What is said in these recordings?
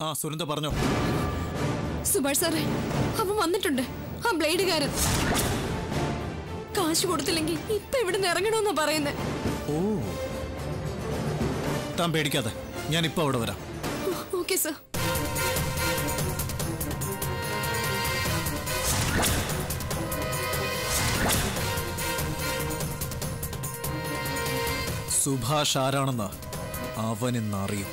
ആ സുനന്ദ പറഞ്ഞോ സുഭാഷ് സാറേ അവൻ വന്നിട്ടുണ്ട് ആ ബ്ലേഡുകാരൻ കാശ് കൊടുത്തില്ലെങ്കിൽ ഇപ്പൊ ഇവിടുന്ന് ഇറങ്ങണമെന്നാ പറയുന്നത് ഓ താൻ പേടിക്കാതെ ഞാൻ ഇപ്പൊ അവിടെ വരാം ഓക്കെ സർ സുഭാഷ് ആരാണെന്ന് അവനിന്നറിയും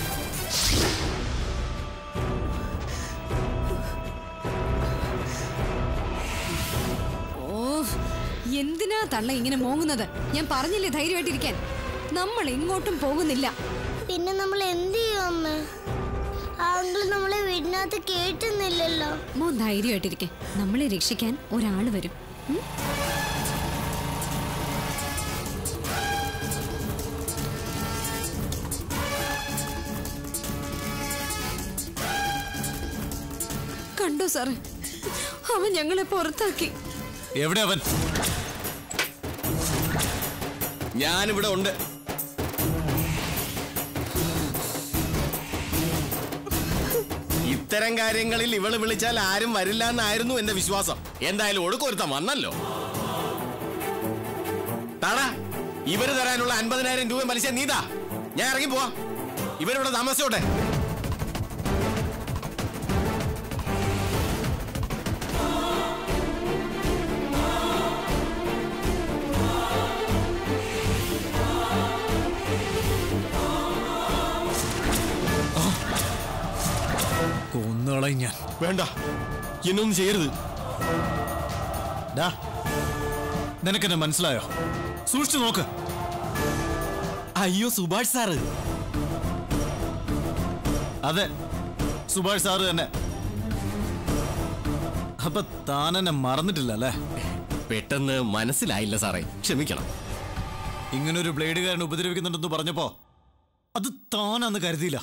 ഓ എന്തിനാ തള്ള ഇങ്ങനെ മോങ്ങുന്നത് ഞാൻ പറഞ്ഞില്ലേ ധൈര്യമായിട്ടിരിക്കാൻ നമ്മൾ എങ്ങോട്ടും പോകുന്നില്ല പിന്നെ നമ്മൾ എന്ത് ചെയ്യും അമ്മ ആ അങ്കിൾ നമ്മളെ വീടിനകത്ത് കേട്ടുന്നില്ലല്ലോ മോൻ ധൈര്യമായിട്ടിരിക്കെ നമ്മളെ രക്ഷിക്കാൻ ഒരാൾ വരും ഉം? കണ്ടോ സാറേ അവൻ ഞങ്ങളെ പുറത്താക്കി എവിടെ അവൻ ഞാനിവിടെ ഉണ്ട് ഇത്തരം കാര്യങ്ങളിൽ ഇവള് വിളിച്ചാൽ ആരും വരില്ല എന്നായിരുന്നു എന്റെ വിശ്വാസം എന്തായാലും ഒടുക്കൊരുത്തം വന്നല്ലോ താടാ ഇവര് തരാനുള്ള അൻപതിനായിരം രൂപ പലിശ നീതാ ഞാൻ ഇറങ്ങി പോവാ ഇവരിവിടെ താമസിച്ചോട്ടെ കൊന്നുകളയും ഞാൻ വേണ്ട എന്നൊന്നും ചെയ്യരുത് ഡാ നിനക്കെന്നെ മനസ്സിലായോ സൂക്ഷിച്ചു നോക്ക് അയ്യോ സുഭാഷ് സാറ് അതെ സുഭാഷ് സാറ് തന്നെ അപ്പൊ താൻ എന്നെ മറന്നിട്ടില്ല അല്ലേ പെട്ടെന്ന് മനസ്സിലായില്ല സാറേ ക്ഷമിക്കണം ഇങ്ങനൊരു ബ്ലേഡുകാരൻ ഉപദ്രവിക്കുന്നുണ്ടെന്ന് പറഞ്ഞപ്പോ അത് താനാന്ന് കരുതിയില്ല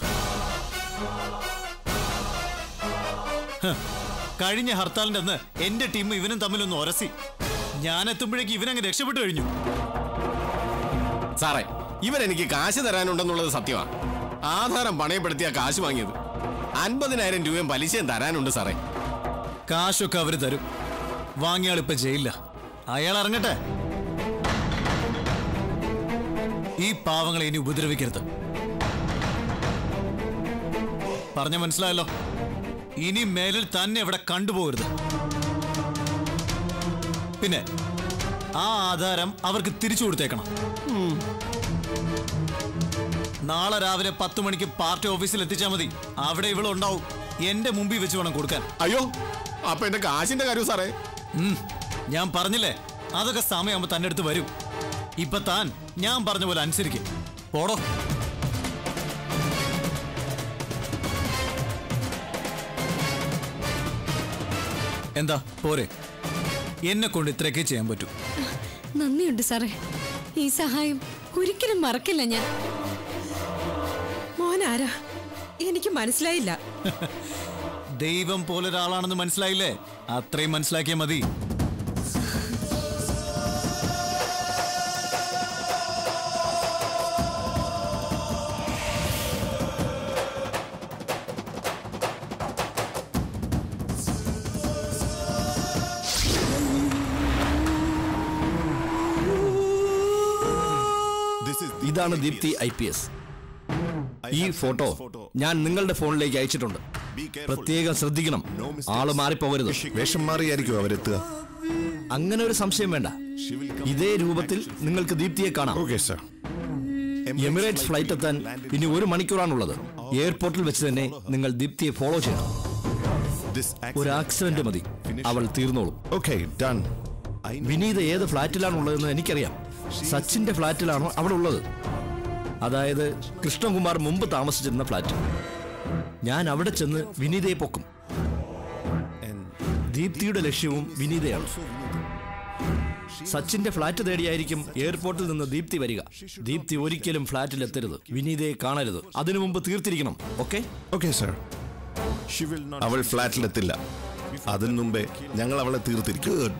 ഹ്, കഴിഞ്ഞ ഹർത്താലിന്റെ അന്ന് എന്റെ ടീം ഇവനും തമ്മിലൊന്ന് ഒരസി ഞാൻ എത്തുമ്പോഴേക്ക് ഇവനങ്ങ് രക്ഷപ്പെട്ടു കഴിഞ്ഞു സാറേ ഇവരെനിക്ക് കാശ് തരാനുണ്ടെന്നുള്ളത് സത്യമാ ആധാരം പണയപ്പെടുത്തിയ കാശ് വാങ്ങിയത് അൻപതിനായിരം രൂപയും പലിശയും തരാനുണ്ട് സാറേ കാശൊക്കെ അവര് തരും വാങ്ങിയാൾ ഇപ്പൊ ജയിലില്ല അയാൾ ഇറങ്ങട്ടെ ഈ പാവങ്ങളെ ഇനി ഉപദ്രവിക്കരുത് പറഞ്ഞ മനസ്സിലായല്ലോ ഇനി മേലിൽ തന്നെ ഇവിടെ കണ്ടുപോകരുത് പിന്നെ ആ ആധാരം അവർക്ക് തിരിച്ചു കൊടുത്തേക്കണം നാളെ രാവിലെ പത്ത് മണിക്ക് പാർട്ടി ഓഫീസിൽ എത്തിച്ചാൽ മതി അവിടെ ഇവളുണ്ടാവും എന്റെ മുമ്പിൽ വെച്ച് വേണം കൊടുക്കാൻ അയ്യോ അപ്പൊ എന്റെ കാശിന്റെ കാര്യം സാറേ ഉം, ഞാൻ പറഞ്ഞില്ലേ അതൊക്കെ സമയമാകുമ്പോ തന്റെ അടുത്ത് വരും ഇപ്പൊ താൻ ഞാൻ പറഞ്ഞ പോലെ അനുസരിക്കും പോടോ എന്താ പോരെ എന്നെ കൊണ്ട് ഇത്രയൊക്കെ ചെയ്യാൻ പറ്റൂ നന്ദിയുണ്ട് സാറേ ഈ സഹായം ഒരിക്കലും മറക്കില്ല ഞാൻ മോനാരാ എനിക്ക് മനസ്സിലായില്ല ദൈവം പോലൊരാളാണെന്ന് മനസ്സിലായില്ലേ അത്രയും മനസ്സിലാക്കിയാൽ മതി ഇതാണ് ദീപ്തി ഐ പി എസ് ഈ ഫോട്ടോ ഞാൻ നിങ്ങളുടെ ഫോണിലേക്ക് അയച്ചിട്ടുണ്ട് പ്രത്യേകം ശ്രദ്ധിക്കണം ആള് മാറിപ്പോകരുത് വേഷം മാറിയായിരിക്കും അവരെത്തുക അങ്ങനെ ഒരു സംശയം വേണ്ട ഇതേ രൂപത്തിൽ നിങ്ങൾക്ക് ദീപ്തിയെ കാണാം ഓക്കെ സർ എമിറേറ്റ്സ് ഫ്ലൈറ്റ് എത്താൻ ഇനി ഒരു മണിക്കൂറാണുള്ളത് എയർപോർട്ടിൽ വെച്ച് തന്നെ നിങ്ങൾ ദീപ്തിയെ ഫോളോ ചെയ്യണം ഒരു ആക്സിഡന്റ് മതി അവൾ തീർന്നോളും ഓക്കെ ഡൺ വിനീത് ഏത് ഫ്ലാറ്റിലാണുള്ളതെന്ന് എനിക്കറിയാം സച്ചിന്റെ ഫ്ലാറ്റിലാണോ അവിടെ ഉള്ളത് അതായത് കൃഷ്ണകുമാർ മുമ്പ് താമസിച്ചിരുന്ന ഫ്ലാറ്റ് ഞാൻ അവിടെ ചെന്ന് വിനീതയെ പൊക്കും ദീപ്തിയുടെ ലക്ഷ്യവും വിനീതയാണ് സച്ചിന്റെ ഫ്ലാറ്റ് തേടിയായിരിക്കും എയർപോർട്ടിൽ നിന്ന് ദീപ്തി വരിക ദീപ്തി ഒരിക്കലും ഫ്ലാറ്റിൽ എത്തരുത് വിനീതയെ കാണരുത് അതിനു മുമ്പ് തീർത്തിരിക്കണം ഓക്കെ ഓക്കെ സർ അവൾ ഫ്ലാറ്റിലെത്തില്ല അതിനു മുമ്പേ ഞങ്ങൾ അവളെ തീർത്തിരിക്കും ഗുഡ്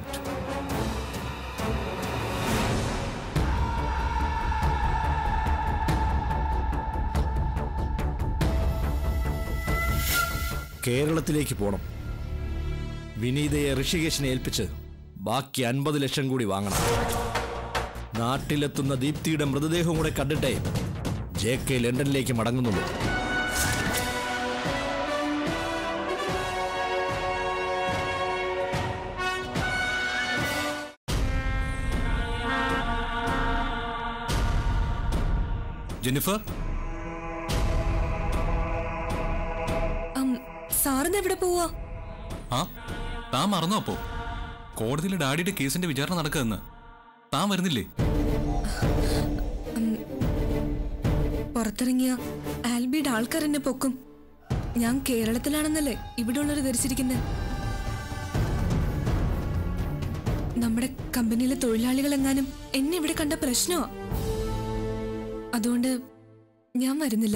കേരളത്തിലേക്ക് പോണം വിനീതയെ ഋഷികേശിനെ ഏൽപ്പിച്ച് ബാക്കി അൻപത് ലക്ഷം കൂടി വാങ്ങണം നാട്ടിലെത്തുന്ന ദീപ്തിയുടെ മൃതദേഹം കൂടെ കണ്ടിട്ടേ ജെ കെ ലണ്ടനിലേക്ക് മടങ്ങുന്നുള്ളൂ ജെന്നിഫർ സാറിന് എവിടെ പോവാ ആ താൻ മറന്നോ അപ്പോ കോടതിയിലെ ഡാഡിയുടെ കേസിന്റെ വിചാരണ നടക്കുകയെന്ന് താൻ വരുന്നില്ലേ പുറത്തിറങ്ങിയ ആൽബിയുടെ ആൾക്കാർ എന്നെ പൊക്കും ഞാൻ കേരളത്തിലാണെന്നല്ലേ ഇവിടെ ഉള്ളവർ ധരിച്ചിരിക്കുന്നത് നമ്മുടെ കമ്പനിയിലെ തൊഴിലാളികൾ എങ്ങാനും എന്നെ ഇവിടെ കണ്ട പ്രശ്നമാ അതുകൊണ്ട് ഞാൻ വരുന്നില്ല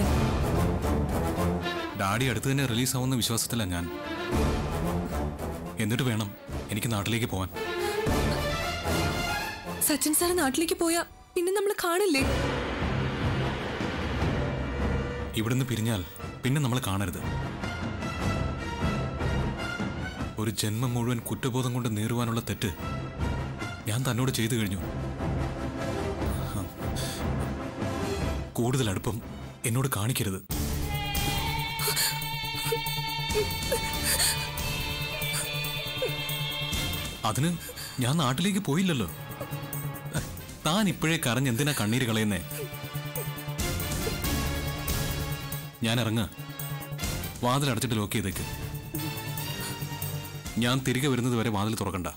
ഡാഡി അടുത്ത് തന്നെ റിലീസ് ആവുന്ന വിശ്വാസത്തിലാണ് ഞാൻ എന്നിട്ട് വേണം എനിക്ക് നാട്ടിലേക്ക് പോവാൻ സച്ചിൻ സാർ നാട്ടിലേക്ക് പോയാ പിന്നെ നമ്മൾ കാണില്ലേ ഇവിടുന്ന് പിരിഞ്ഞാൽ പിന്നെ നമ്മൾ കാണരുത് ഒരു ജന്മം മുഴുവൻ കുറ്റബോധം കൊണ്ട് നേറുവാനുള്ള തെറ്റ് ഞാൻ തന്നോട് ചെയ്തു കഴിഞ്ഞു കൂടുതൽ അടുപ്പം എന്നോട് കാണിക്കരുത് അതിന് ഞാൻ നാട്ടിലേക്ക് പോയില്ലല്ലോ താൻ ഇപ്പോഴേ കരഞ്ഞ് എന്തിനാ കണ്ണീര് കളയുന്നേ ഞാൻ ഇറങ്ങ വാതിൽ അടച്ചിട്ട് ലോക്ക് ചെയ്തേക്ക് ഞാൻ തിരികെ വരുന്നത് വരെ വാതിൽ തുറക്കണ്ട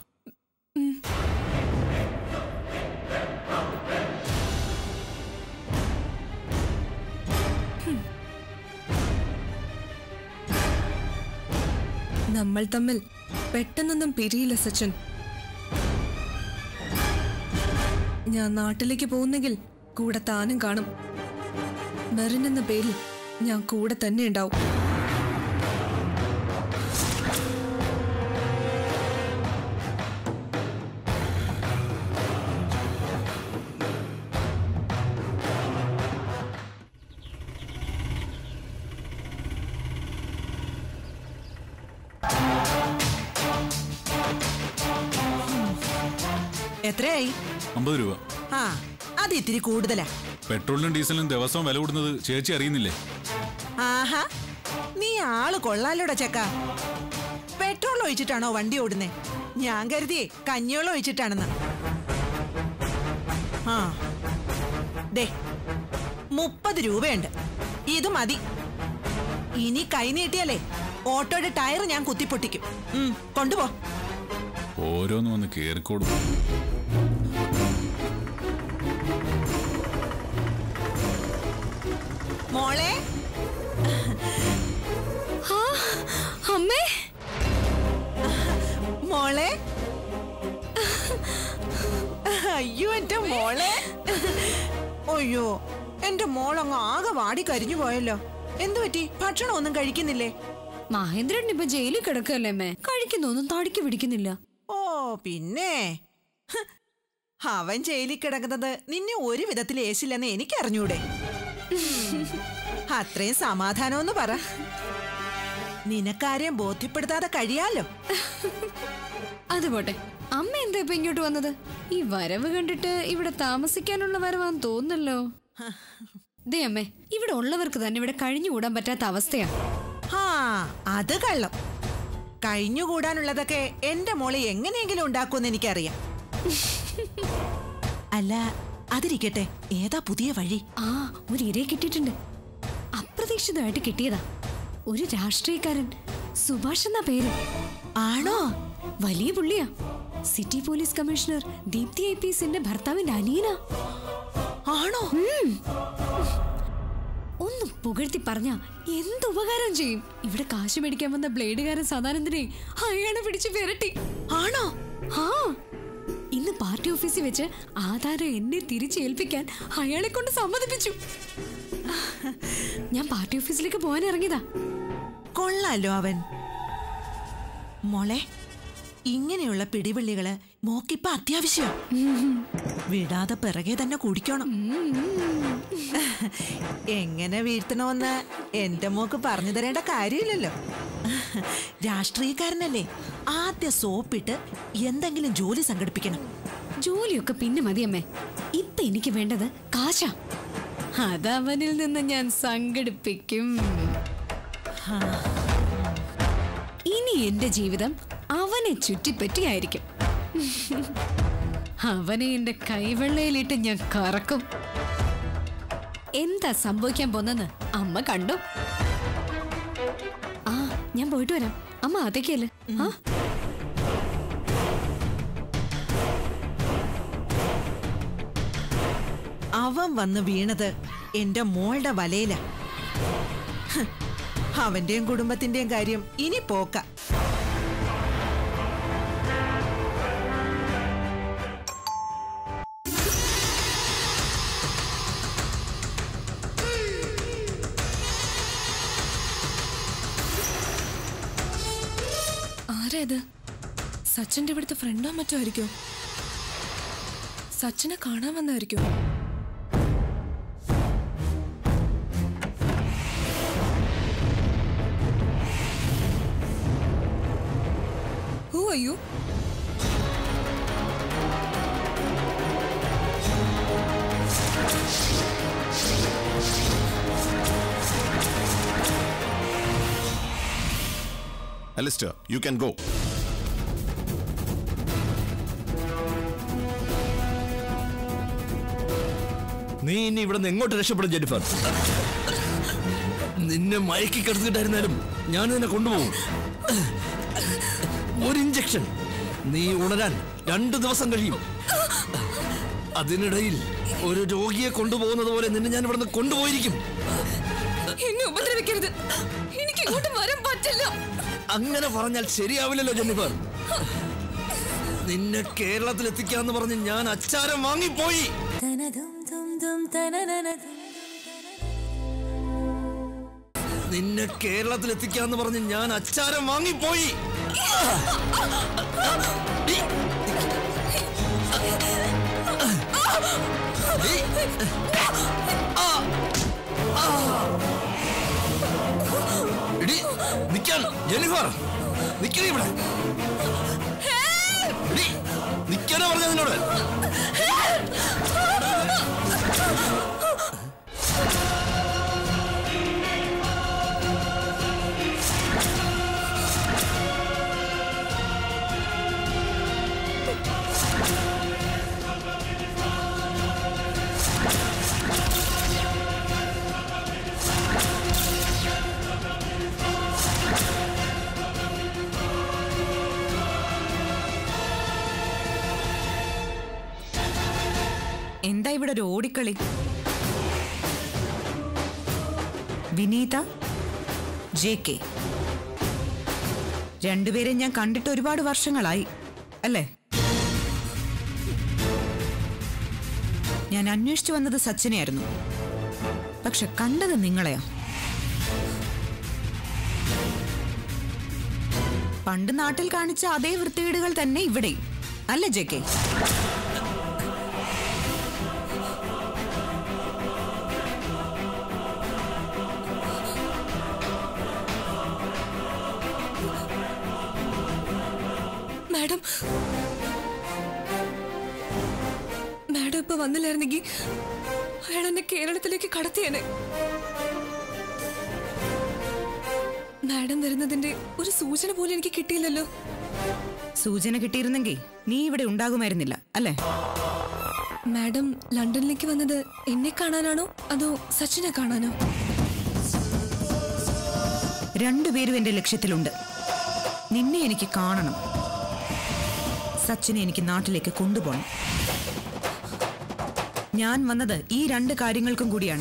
നമ്മൾ തമ്മിൽ പെട്ടെന്നൊന്നും പിരിയില്ല സച്ചിൻ ഞാൻ നാട്ടിലേക്ക് പോകുന്നെങ്കിൽ കൂടെ താനും കാണും മെറിൻ എന്ന പേരിൽ ഞാൻ കൂടെ തന്നെ ഉണ്ടാവും എത്രയായി അമ്പത് രൂപ ആ അത് ഇത്തിരി കൂടുതലാ പെട്രോളിനും ഡീസലിനും ദിവസവും വില കൂടുന്നത് ചേച്ചി അറിയുന്നില്ലേ ആഹാ നീ ആള് കൊള്ളാലോടാ ചക്ക പെട്രോൾ ഒഴിച്ചിട്ടാണോ വണ്ടി ഓടുന്നേ ഞാൻ കരുതിയേ കഞ്ഞിവെള്ളം ഒഴിച്ചിട്ടാണെന്ന് ആ ദേ മുപ്പത് രൂപയുണ്ട് ഇത് മതി ഇനി കൈ നീട്ടിയാലേ ഓട്ടോയുടെ ടയർ ഞാൻ കുത്തിപ്പൊട്ടിക്കും ഉം, കൊണ്ടുപോ ഓരോന്നും വന്ന് കേറിക്കോടും മോളെ ആ, അമ്മേ മോളെ അയ്യോ എന്റെ മോളെ അയ്യോ എന്റെ മോളങ്ങ് ആകെ വാടി കരിഞ്ഞു പോയല്ലോ എന്തു പറ്റി ഭക്ഷണം ഒന്നും കഴിക്കുന്നില്ലേ മഹേന്ദ്രൻ ഇപ്പൊ ജയിലിൽ കിടക്കല്ലേ അമ്മേ കഴിക്കുന്നൊന്നും തടിക്ക് പിടിക്കുന്നില്ല ഓ പിന്നെ ഹ്, അവൻ ജയിലിൽ കിടക്കുന്നത് നിന്നെ ഒരു വിധത്തിൽ ഏശില്ലെന്ന് എനിക്കറിഞ്ഞൂടെ അത്രയും സമാധാനമെന്ന് പറ നിനക്കാരെയും ബോധ്യപ്പെടുത്താതെ കഴിയാലോ അത് പോട്ടെ അമ്മ എന്താ ഇപ്പൊ ഇങ്ങോട്ട് വന്നത് ഈ വരവ് കണ്ടിട്ട് ഇവിടെ താമസിക്കാനുള്ള വരവാന്ന് തോന്നുന്നല്ലോ ദേ അമ്മേ ഇവിടെ ഉള്ളവർക്ക് തന്നെ ഇവിടെ കഴിഞ്ഞുകൂടാൻ പറ്റാത്ത അവസ്ഥയാ ആ അത് കള്ളം കഴിഞ്ഞുകൂടാനുള്ളതൊക്കെ എന്റെ മോളെ എങ്ങനെയെങ്കിലും ഉണ്ടാക്കുമെന്ന് എനിക്കറിയാം അല്ല അതിരിക്കട്ടെ ഏതാ പുതിയ വഴി ആ ഒരു ഇരയെ കിട്ടിയിട്ടുണ്ട് അപ്രതീക്ഷിതമായിട്ട് കിട്ടിയതാ ഒരു രാഷ്ട്രീയക്കാരൻ സുഭാഷ് എന്ന പേര് ആണോ വലിയ പുള്ളിയാ city police commissioner Deepthi I P എസിന്റെ ഭർത്താവിന്റെ അനിയനാ ആണോ ഒന്ന് പുകഴ്ത്തി പറഞ്ഞ എന്ത് ഉപകാരം ചെയ്യും ഇവിടെ കാശ് മേടിക്കാൻ വന്ന ബ്ലേഡുകാരൻ സദാനന്ദനെ അയാളെ പിടിച്ച് വിരട്ടി ആണോ ആ ഇന്ന് പാർട്ടി ഓഫീസിൽ വെച്ച് ആധാരം എന്നെ തിരിച്ചേൽപ്പിക്കാൻ അയാളെ കൊണ്ട് സമ്മതിപ്പിച്ചു ഞാൻ പാർട്ടി ഓഫീസിലേക്ക് പോകാൻ ഇറങ്ങിയതാ കൊള്ളാലോ അവൻ മോളെ ഇങ്ങനെയുള്ള പിടിവള്ളികള് മോക്കിപ്പ അത്യാവശ്യം വിടാതെ പിറകെ തന്നെ കുടിക്കണം എങ്ങനെ വീഴ്ത്തണമെന്ന് എന്റെ മോക്ക് പറഞ്ഞു തരേണ്ട കാര്യമില്ലല്ലോ രാഷ്ട്രീയക്കാരനല്ലേ ആദ്യം സോപ്പിട്ട് എന്തെങ്കിലും ജോലി സംഘടിപ്പിക്കണം ജോലിയൊക്കെ പിന്നെ മതിയമ്മേ ഇപ്പൊ എനിക്ക് വേണ്ടത് കാശാ അതവനിൽ നിന്ന് ഞാൻ സംഘടിപ്പിക്കും ഇനി എന്റെ ജീവിതം അവനെ ചുറ്റിപ്പറ്റിയായിരിക്കും അവനെ എന്റെ കൈവെള്ളയിലിട്ട് ഞാൻ കറക്കും എന്താ സംഭവിക്കാൻ പോന്നെന്ന് അമ്മ കണ്ടു ആ ഞാൻ പോയിട്ട് വരാം അമ്മ അതേക്കല്ലേ ആ അവൻ വന്ന് വീണത് എന്റെ മോളുടെ വലയില അവന്റെയും കുടുംബത്തിന്റെയും കാര്യം ഇനി പോക്ക ആരാ ഇത് സച്ചിന്റെ ഇവിടുത്തെ ഫ്രണ്ടോ മറ്റോ ആയിരിക്കോ സച്ചിനെ കാണാൻ വന്നായിരിക്കോ Who are you? Alistair you can go നീ ഇനി ഇവിടെ നിന്ന് എങ്ങോട്ട് രക്ഷപ്പെടും ജെനിഫർ നിന്നെ മയക്കി കിടത്തിട്ടായിരുന്നാലും ഞാൻ നിന്നെ കൊണ്ടുപോകും ഒരു ഇഞ്ചക്ഷൻ നീ ഉണരാൻ രണ്ടു ദിവസം കഴിയും അതിനിടയിൽ ഒരു രോഗിയെ കൊണ്ടുപോകുന്നത് പോലെ നിന്നെ ഞാൻ ഇവിടുന്ന് കൊണ്ടുപോയിരിക്കും എന്നെ ഉപദ്രവിക്കരുത് എനിക്ക് ഇങ്ങോട്ട് വരാൻ പറ്റില്ല അങ്ങനെ പറഞ്ഞാൽ ശരിയാവില്ലല്ലോ ജെന്നിഫർ നിന്നെ കേരളത്തിൽ എത്തിക്കാന്ന് പറഞ്ഞ് ഞാൻ അച്ചാരം വാങ്ങിപ്പോയി നിന്നെ കേരളത്തിൽ എത്തിക്കാന്ന് പറഞ്ഞ് ഞാൻ അച്ചാരം വാങ്ങിപ്പോയി എടി, നിക്കാൻ ജെന്നിഫർ നിക്കണേ ഇവിടെ എടി, നിക്കാനാ പറഞ്ഞ നിന്നോട് എന്താ ഇവിടെ ഒരു ഓടിക്കളി വിനീത ജെ കെ രണ്ടുപേരെ ഞാൻ കണ്ടിട്ട് ഒരുപാട് വർഷങ്ങളായി അല്ലേ ഞാൻ അന്വേഷിച്ചു വന്നത് സച്ചിനെയായിരുന്നു പക്ഷെ കണ്ടത് നിങ്ങളെയാ പണ്ട് നാട്ടിൽ കാണിച്ച അതേ വൃത്തികേടുകൾ തന്നെ ഇവിടെയും അല്ലേ ജെ കെ മാഡം മാഡം ഇപ്പൊ വന്നില്ലായിരുന്നെങ്കിൽ അയാൾ എന്നെ കേരളത്തിലേക്ക് കടത്തിയേനെ മാഡം വരുന്നതിന്റെ ഒരു സൂചന പോലും എനിക്ക് കിട്ടിയില്ലല്ലോ സൂചന കിട്ടിയിരുന്നെങ്കിൽ നീ ഇവിടെ ഉണ്ടാകുമായിരുന്നില്ല അല്ലേ മാഡം ലണ്ടനിലേക്ക് വന്നത് എന്നെ കാണാനാണോ അതോ സച്ചിനെ കാണാനോ രണ്ടുപേരും എന്റെ ലക്ഷ്യത്തിലുണ്ട് നിന്നെ എനിക്ക് കാണണം സച്ചിനെ എനിക്ക് നാട്ടിലേക്ക് കൊണ്ടുപോകണം ഞാൻ വന്നത് ഈ രണ്ട് കാര്യങ്ങൾക്കും കൂടിയാണ്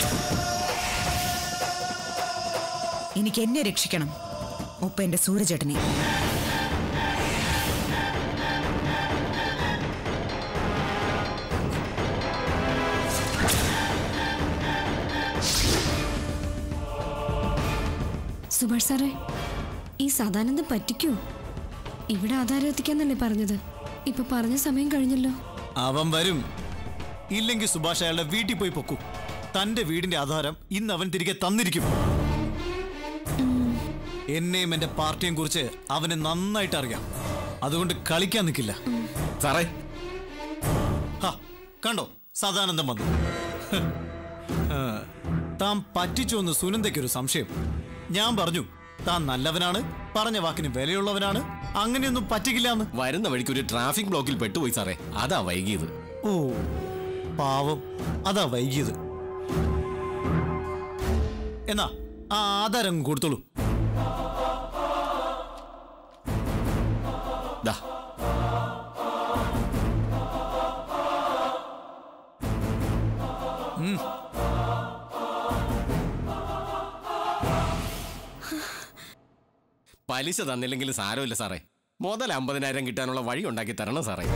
എനിക്ക് എന്നെ രക്ഷിക്കണം ഒപ്പം എന്റെ സൂരജേട്ടനെ സുഭാഷ് സാറേ ഈ സദാനന്ദം പറ്റിക്കൂ ഇവിടെ ആധാരം എത്തിക്കാന്നല്ലേ പറഞ്ഞത് ഇപ്പൊ പറഞ്ഞ സമയം കഴിഞ്ഞല്ലോ അവൻ വരും ഇല്ലെങ്കിൽ സുഭാഷ് അയാളുടെ വീട്ടിൽ പോയി പൊക്കൂ തന്റെ വീടിന്റെ ആധാരം ഇന്ന് അവൻ തിരികെ തന്നിരിക്കും എന്നെയും എന്റെ പാർട്ടിയെയും കുറിച്ച് അവന് നന്നായിട്ട് അറിയാം അതുകൊണ്ട് കളിക്കാൻ നിൽക്കില്ല സാറേ ഹ, കണ്ടോ സദാനന്ദം വന്നു ഹ്. ആ, താൻ പറ്റിച്ചു എന്ന് സുനന്ദയ്ക്കൊരു സംശയം ഞാൻ പറഞ്ഞു താൻ നല്ലവനാണ് പറഞ്ഞ വാക്കിന് വിലയുള്ളവനാണ് അങ്ങനെയൊന്നും പറ്റിക്കില്ല എന്ന് വരുന്ന വഴിക്ക് ഒരു ട്രാഫിക് ബ്ലോക്കിൽ പെട്ടുപോയി സാറേ അതാ വൈകിയത് ഓ പാവം അതാ വൈകിയത് എന്നാ ആ ആധാരം കൊടുത്തോളൂ ദാ ഉം. പലിശ തന്നില്ലെങ്കിൽ സാരമില്ല സാറേ മുതൽ അമ്പതിനായിരം കിട്ടാനുള്ള വഴി ഉണ്ടാക്കി തരണം സാറേ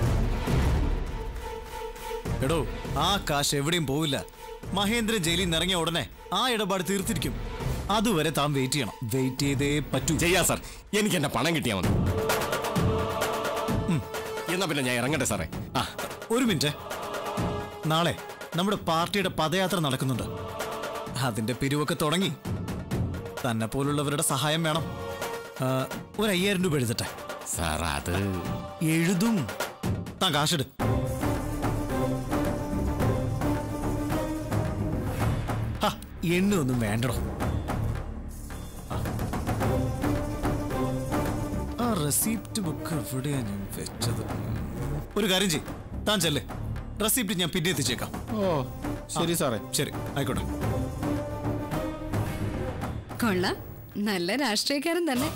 എടോ ആ കാശ് എവിടെയും പോവില്ല മഹേന്ദ്രൻ ജയിലിൽ നിന്ന് ഇറങ്ങിയ ഉടനെ ആ ഇടപാട് തീർത്തിരിക്കും അതുവരെ താൻ വെയിറ്റ് ചെയ്യണം വെയിറ്റ് ചെയ്തേ പറ്റൂ ചെയ്യാ സാർ എനിക്ക് എന്റെ പണം കിട്ടിയാ മതി ഉം. എന്നാ പിന്നെ ഞാൻ ഇറങ്ങട്ടെ സാറേ ആ ഒരു മിനിറ്റ് നാളെ നമ്മുടെ പാർട്ടിയുടെ പദയാത്ര നടക്കുന്നുണ്ട് അതിന്റെ പിരിവൊക്കെ തുടങ്ങി തന്നെ പോലുള്ളവരുടെ സഹായം വേണം ആ, ഒരു അയ്യായിരം രൂപ എഴുതട്ടെ സാർ അത് എഴുതും താൻ കാശെടു ഹ, എണ്ണയൊന്നും വേണ്ടടോ ആ. ആ റെസിപ്റ്റ് ബുക്ക് എവിടെയാ ഞാൻ വെച്ചത് ഒരു കാര്യം ചെയ് താൻ ചെല്ലേ റെസിപ്റ്റ് ഞാൻ പിന്നെ എത്തിച്ചേക്കാം ഓ ശരി സാറേ ശരി ആയിക്കോട്ടെ കൊള്ളാം നല്ല രാഷ്ട്രീയക്കാരൻ തന്നെ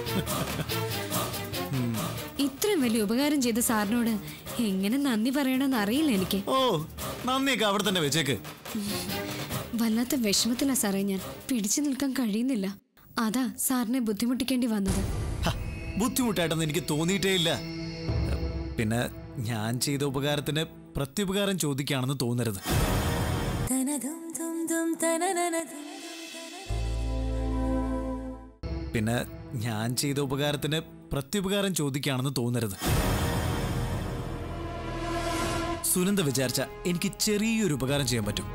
ഇത്രയും വലിയ ഉപകാരം ചെയ്ത സാറിനോട് എങ്ങനെ നന്ദി പറയണമെന്ന് അറിയില്ല എനിക്ക് ഓ നന്ദിയൊക്കെ അവിടെ തന്നെ വെച്ചേക്ക് വല്ലാത്ത വിഷമത്തിലാ സാറേ ഞാൻ പിടിച്ചു നിൽക്കാൻ കഴിയുന്നില്ല അതാ സാറിനെ ബുദ്ധിമുട്ടിക്കേണ്ടി വന്നത് ഹ, ബുദ്ധിമുട്ടായിട്ടൊന്നും എനിക്ക് തോന്നിയിട്ടേ ഇല്ല പിന്നെ ഞാൻ ചെയ്ത ഉപകാരത്തിന് പ്രത്യുപകാരം ചോദിക്കുകയാണെന്ന് തോന്നരുത് പിന്നെ ഞാൻ ചെയ്ത ഉപകാരത്തിന് പ്രത്യുപകാരം ചോദിക്കുകയാണെന്ന് തോന്നരുത് സുനന്ദ വിചാരിച്ച എനിക്ക് ചെറിയൊരു ഉപകാരം ചെയ്യാൻ പറ്റും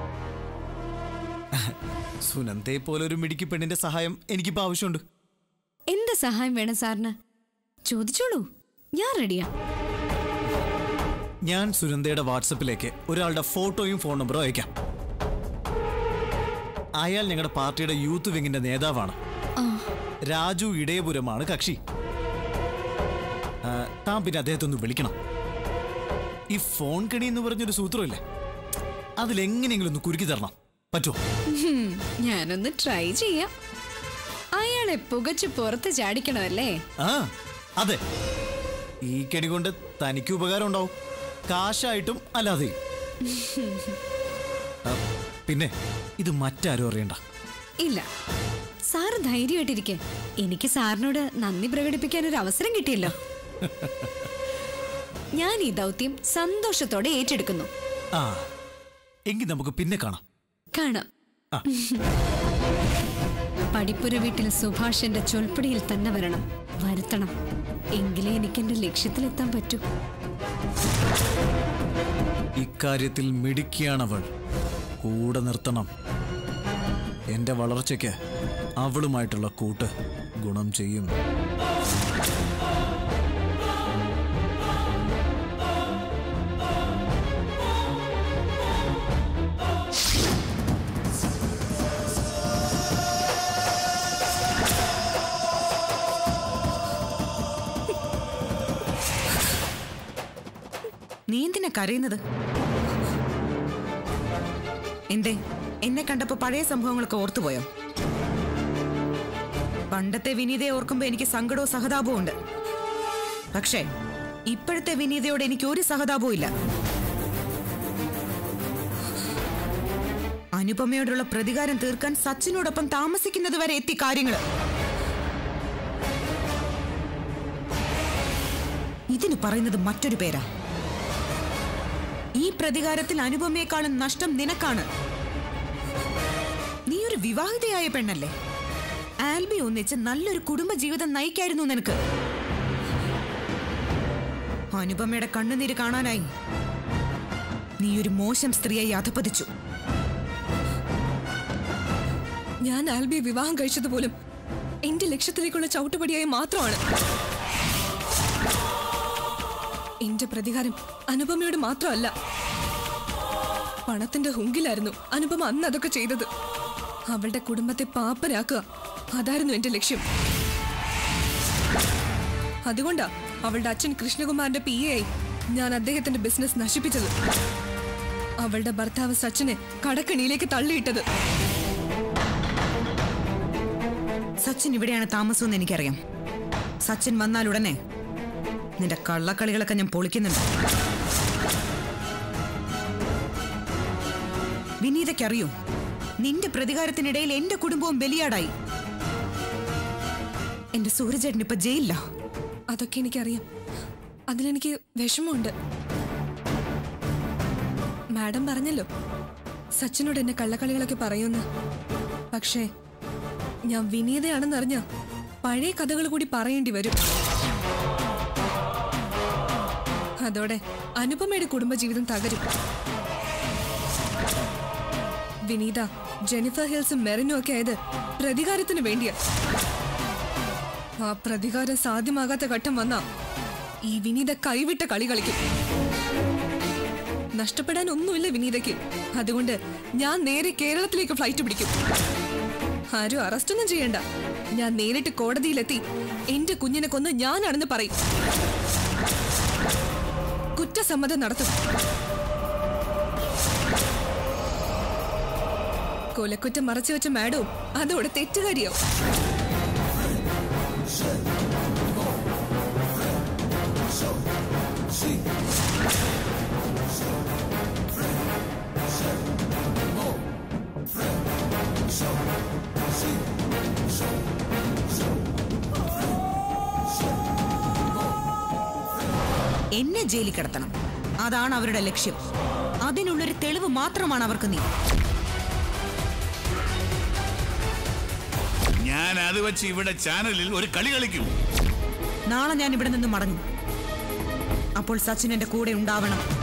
സുനന്ദയെ പോലെ ഒരു മിടുക്കി പെണ്ണിന്റെ സഹായം എനിക്കിപ്പോ ആവശ്യമുണ്ട് എന്ത് സഹായം വേണം സാറിന് ചോദിച്ചോളൂ ഞാൻ റെഡിയാ ഞാൻ സുനന്ദയുടെ വാട്സപ്പിലേക്ക് ഒരാളുടെ ഫോട്ടോയും ഫോൺ നമ്പറും അയക്കാം അയാൾ ഞങ്ങളുടെ പാർട്ടിയുടെ യൂത്ത് വിങ്ങിന്റെ നേതാവാണ് ആ രാജു ഇടയപുരമാണ് കക്ഷി ആ, താൻ പിന്നെ അദ്ദേഹത്തെ ഒന്ന് വിളിക്കണം ഈ ഫോൺ കണി എന്ന് പറഞ്ഞൊരു സൂത്രമില്ലേ അതിലെങ്ങനെയെങ്കിലും ഒന്ന് കുരുക്കി തരണം പറ്റുമോ ഹും, ഞാനൊന്ന് ട്രൈ ചെയ്യാം അയാളെ പുകച്ച് പുറത്ത് ചാടിക്കണമല്ലേ ആ അതെ ഈ കെണി കൊണ്ട് തനിക്ക് ഉപകാരം ഉണ്ടാവും കാശായിട്ടും അല്ലാതെയും ആ, പിന്നെ ഇത് മറ്റാരും അറിയണ്ട ഇല്ല സാറ് ധൈര്യമായിട്ടിരിക്കെ എനിക്ക് സാറിനോട് നന്ദി പ്രകടിപ്പിക്കാൻ ഒരു അവസരം കിട്ടിയല്ലോ ഞാൻ ഈ ദൗത്യം സന്തോഷത്തോടെ ഏറ്റെടുക്കുന്നു ആ എങ്കിൽ നമുക്ക് പിന്നെ കാണാം കാണാം പടിപ്പുര വീട്ടിൽ സുഭാഷിന്റെ ചൊൽപ്പടിയിൽ തന്നെ വരണം വരുത്തണം എങ്കിലേ എനിക്ക് എന്റെ ലക്ഷ്യത്തിലെത്താൻ പറ്റൂ ഇക്കാര്യത്തിൽ മിടുക്കിയാണവൾ കൂടെ നിർത്തണം എന്റെ വളർച്ചയ്ക്ക് അവളുമായിട്ടുള്ള കൂട്ട് ഗുണം ചെയ്യും നീ എന്തിനാ കരയുന്നത് എന്തേ എന്നെ കണ്ടപ്പോ പഴയ സംഭവങ്ങളൊക്കെ ഓർത്തുപോയോ പണ്ടത്തെ വിനീതയെ ഓർക്കുമ്പോ എനിക്ക് സങ്കടവും സഹതാപവും ഉണ്ട് പക്ഷേ ഇപ്പോഴത്തെ വിനീതയോട് എനിക്ക് ഒരു സഹതാപവും ഇല്ല അനുപമയോടുള്ള പ്രതികാരം തീർക്കാൻ സച്ചിനോടൊപ്പം താമസിക്കുന്നത് വരെ എത്തി കാര്യങ്ങള് ഇതിന് പറയുന്നത് മറ്റൊരു പേരാ ഈ പ്രതികാരത്തിൽ അനുപമയെക്കാളും നഷ്ടം നിനക്കാണ് നീ ഒരു വിവാഹിതയായ പെണ്ണല്ലേ ആൽബി ഒന്നിച്ച് നല്ലൊരു കുടുംബജീവിതം നയിക്കായിരുന്നു നിനക്ക് അനുപമയുടെ കണ്ണുനീര് കാണാനായി നീ ഒരു മോശം സ്ത്രീയായി അധപ്പതിച്ചു ഞാൻ ആൽബിയെ വിവാഹം കഴിച്ചത് പോലും എന്റെ ലക്ഷ്യത്തിലേക്കുള്ള ചവിട്ടുപടിയായി മാത്രമാണ് എന്റെ പ്രതികാരം അനുപമയോട് മാത്രമല്ല പണത്തിന്റെ ഹുങ്കിലായിരുന്നു അനുപമ അന്ന് അതൊക്കെ ചെയ്തത് അവളുടെ കുടുംബത്തെ പാപ്പരാക്കുക അതായിരുന്നു എന്റെ ലക്ഷ്യം അതുകൊണ്ടാ അവളുടെ അച്ഛൻ കൃഷ്ണകുമാറിന്റെ പി എ ആയി ഞാൻ അദ്ദേഹത്തിന്റെ ബിസിനസ് നശിപ്പിച്ചത് അവളുടെ ഭർത്താവ് സച്ചിനെ കടക്കണിയിലേക്ക് തള്ളിയിട്ടത് സച്ചിൻ ഇവിടെയാണ് താമസമെന്ന് എനിക്കറിയാം സച്ചിൻ വന്നാൽ ഉടനെ നിന്റെ കള്ളക്കളികളൊക്കെ ഞാൻ പൊളിക്കുന്നുണ്ട് വിനീതയ്ക്കറിയോ നിന്റെ പ്രതികാരത്തിനിടയിൽ എന്റെ കുടുംബവും ബലിയാടായി എന്റെ സൂര്യചേട്ടൻ ഇപ്പൊ ജയിലില്ല അതൊക്കെ എനിക്കറിയാം അതിലെനിക്ക് വിഷമമുണ്ട് മാഡം പറഞ്ഞല്ലോ സച്ചിനോട് എന്നെ കള്ളക്കളികളൊക്കെ പറയുമെന്ന് പക്ഷേ ഞാൻ വിനീതയാണെന്നറിഞ്ഞ പഴയ കഥകൾ കൂടി പറയേണ്ടി വരും അതോടെ അനുപമയുടെ കുടുംബജീവിതം തകരും വിനീത ജെനിഫർ ഹിൽസും മെറിനും ഒക്കെ ആയത് പ്രതികാരത്തിന് വേണ്ടിയാ ആ പ്രതികാരം സാധ്യമാകാത്ത ഘട്ടം വന്ന ഈ വിനീത കൈവിട്ട കളി കളിക്കും നഷ്ടപ്പെടാൻ ഒന്നുമില്ല വിനീതയ്ക്ക് അതുകൊണ്ട് ഞാൻ നേരെ കേരളത്തിലേക്ക് ഫ്ലൈറ്റ് പിടിക്കും ആരും അറസ്റ്റ് ഒന്നും ചെയ്യണ്ട ഞാൻ നേരിട്ട് കോടതിയിലെത്തി എന്റെ കുഞ്ഞിനെ കൊന്ന് ഞാനാണെന്ന് പറയും കുറ്റസമ്മതം നടത്തും കൊലക്കുറ്റം മറച്ചു വെച്ച മാഡവും അതോടെ തെറ്റുകാരിയോ എന്നെ ജയിലിൽ കിടത്തണം അതാണ് അവരുടെ ലക്ഷ്യം അതിനുള്ളൊരു തെളിവ് മാത്രമാണ് അവർക്ക് നീ ഞാൻ അത് വെച്ച് ഇവിടെ ചാനലിൽ ഒരു കളി കളിക്കും നാളെ ഞാൻ ഇവിടെ നിന്ന് മടങ്ങും അപ്പോൾ സച്ചിൻ എന്റെ കൂടെ ഉണ്ടാവണം